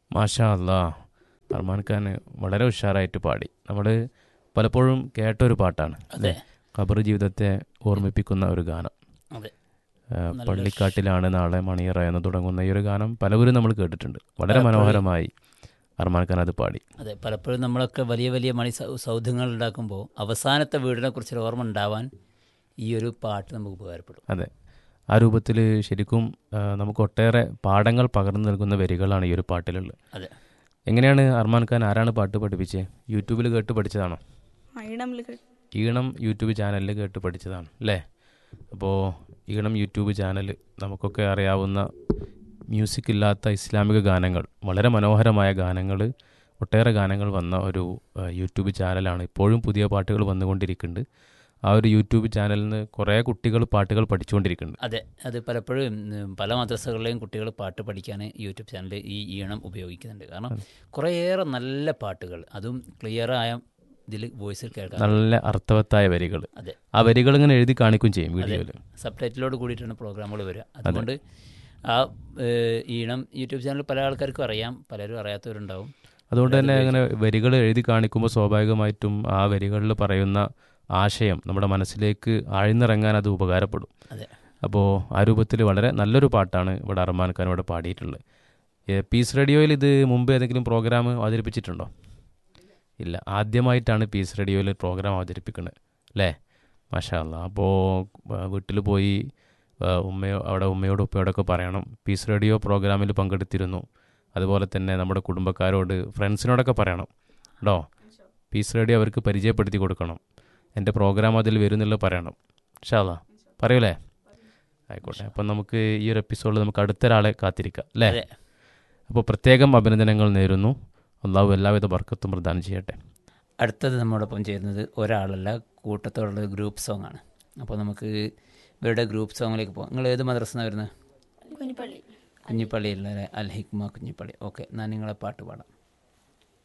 മാഷാ അല്ലാ അർമാൻ ഖാൻ വളരെ ഉഷാറായിട്ട് പാടി നമ്മൾ പലപ്പോഴും കേട്ടൊരു പാട്ടാണ് അതെ ഖബർ ജീവിതത്തെ ഓർമ്മിപ്പിക്കുന്ന ഒരു ഗാനം അതെ ആ, നല്ല പള്ളിക്കാട്ടിലാണ് നാളെ മണിയറ എന്ന് തുടങ്ങുന്ന ഈ ഒരു ഗാനം പലവരും നമ്മൾ കേട്ടിട്ടുണ്ട് വളരെ പലപ്പോഴും- മനോഹരമായി അർമാൻ ഖാൻ അത് പാടി അതെ പലപ്പോഴും നമ്മളൊക്കെ വലിയ വലിയ മണി സൗ- സൗധങ്ങൾ ഉണ്ടാക്കുമ്പോൾ അവസാനത്തെ വീടിനെ കുറിച്ചൊരു ഓർമ്മ ഉണ്ടാവാൻ ഈ ഒരു പാട്ട് നമുക്ക് ഉപകാരപ്പെടും അതെ ആ രൂപത്തിൽ ശരിക്കും ആ, നമുക്ക് ഒട്ടേറെ പാഠങ്ങൾ പകർന്നു നൽകുന്ന വരികളാണ് ഈ ഒരു പാട്ടിലുള്ളത് അതെ എങ്ങനെയാണ് അർമാൻ ഖാൻ ആരാണ് പാട്ട് പഠിപ്പിച്ചത് യൂട്യൂബിൽ കേട്ട് പഠിച്ചതാണോ ഈണമിൽ ഈണം യൂട്യൂബ് ചാനലിൽ കേട്ട് പഠിച്ചതാണ് അല്ലേ അപ്പോൾ ഈണം യൂട്യൂബ് ചാനൽ നമുക്കൊക്കെ അറിയാവുന്ന മ്യൂസിക് ഇല്ലാത്ത ഇസ്ലാമിക ഗാനങ്ങൾ വളരെ മനോഹരമായ ഗാനങ്ങൾ ഒട്ടേറെ ഗാനങ്ങൾ വന്ന ഒരു ആ, യൂട്യൂബ് ചാനലാണ് ഇപ്പോഴും പുതിയ പാട്ടുകൾ വന്നുകൊണ്ടിരിക്കുന്നുണ്ട് ആ ഒരു യൂട്യൂബ് ചാനലിൽ നിന്ന് കുറേ കുട്ടികൾ പാട്ടുകൾ പഠിച്ചുകൊണ്ടിരിക്കുന്നുണ്ട് അതെ അത് പലപ്പോഴും ഉം, പല മദ്രസകളിലെയും കുട്ടികൾ പാട്ട് പഠിക്കാൻ യൂട്യൂബ് ചാനലിൽ ഈ ഈണം ഉപയോഗിക്കുന്നുണ്ട് കാരണം കുറേയേറെ നല്ല പാട്ടുകൾ അതും ക്ലിയറായ ഇതിൽ വോയിസിൽ കേൾക്കാം നല്ല അർത്ഥവത്തായ വരികൾ അതെ ആ വരികൾ ഇങ്ങനെ എഴുതി കാണിക്കും ചെയ്യും വീഡിയോയിൽ സബ് ടൈറ്റിലോട് കൂടിയിട്ടാണ് പ്രോഗ്രാമുകൾ വരിക അതുകൊണ്ട് ആ ഏഹ്, ഈണം യൂട്യൂബ് ചാനൽ പല ആൾക്കാർക്കും അറിയാം പലരും അറിയാത്തവരുണ്ടാവും അതുകൊണ്ട് തന്നെ അങ്ങനെ വരികൾ എഴുതി കാണിക്കുമ്പോൾ സ്വാഭാവികമായിട്ടും ആ വരികളിൽ പറയുന്ന ആശയം നമ്മുടെ മനസ്സിലേക്ക് ആഴ്ന്നിറങ്ങാൻ അത് ഉപകാരപ്പെടും അതെ അപ്പോൾ ആ രൂപത്തിൽ വളരെ നല്ലൊരു പാട്ടാണ് ഇവിടെ അർമാൻ ഖാൻ ഇവിടെ പാടിയിട്ടുള്ളത് ഏ, പീസ് റേഡിയോയിൽ ഇത് മുമ്പ് ഏതെങ്കിലും പ്രോഗ്രാം അവതരിപ്പിച്ചിട്ടുണ്ടോ ഇല്ല ആദ്യമായിട്ടാണ് പീസ് റേഡിയോയിൽ പ്രോഗ്രാം അവതരിപ്പിക്കുന്നത് അല്ലേ മാഷാ അല്ലാ അപ്പോൾ വീട്ടിൽ പോയി ആ, ഉമ്മയോ അവിടെ ഉമ്മയോടും ഉപ്പയോടൊക്കെ പറയണം പീസ് റേഡിയോ പ്രോഗ്രാമിൽ പങ്കെടുത്തിരുന്നു അതുപോലെ തന്നെ നമ്മുടെ കുടുംബക്കാരോട് ഫ്രണ്ട്സിനോടൊക്കെ പറയണം കേട്ടോ പീസ് റേഡിയോ അവർക്ക് പരിചയപ്പെടുത്തി കൊടുക്കണം എൻ്റെ പ്രോഗ്രാം അതിൽ വരുന്നുള്ളത് പറയണം ഷാള പറയൂലേ ആയിക്കോട്ടെ അപ്പം നമുക്ക് ഈ ഒരു എപ്പിസോഡിൽ നമുക്ക് അടുത്ത ഒരാളെ കാത്തിരിക്കാം അല്ലേ അതെ അപ്പോൾ പ്രത്യേകം അഭിനന്ദനങ്ങൾ നേരുന്നു അള്ളാഹു എല്ലാവിധ വർക്കത്തും പ്രദാനം ചെയ്യട്ടെ അടുത്തത് നമ്മോടൊപ്പം ചേരുന്നത് ഒരാളല്ല കൂട്ടത്തോടുള്ള ഗ്രൂപ്പ് സോങ് ആണ് അപ്പോൾ നമുക്ക് ഇവരുടെ ഗ്രൂപ്പ് സോങ്ങിലേക്ക് പോകാം നിങ്ങൾ ഏത് മദ്രസ വരുന്നത് കുഞ്ഞിപ്പള്ളി കുഞ്ഞിപ്പള്ളിയിലെ അൽ ഹിക്മ കുഞ്ഞിപ്പള്ളി ഓക്കെ ഞാൻ നിങ്ങളെ പാട്ട് പാടാം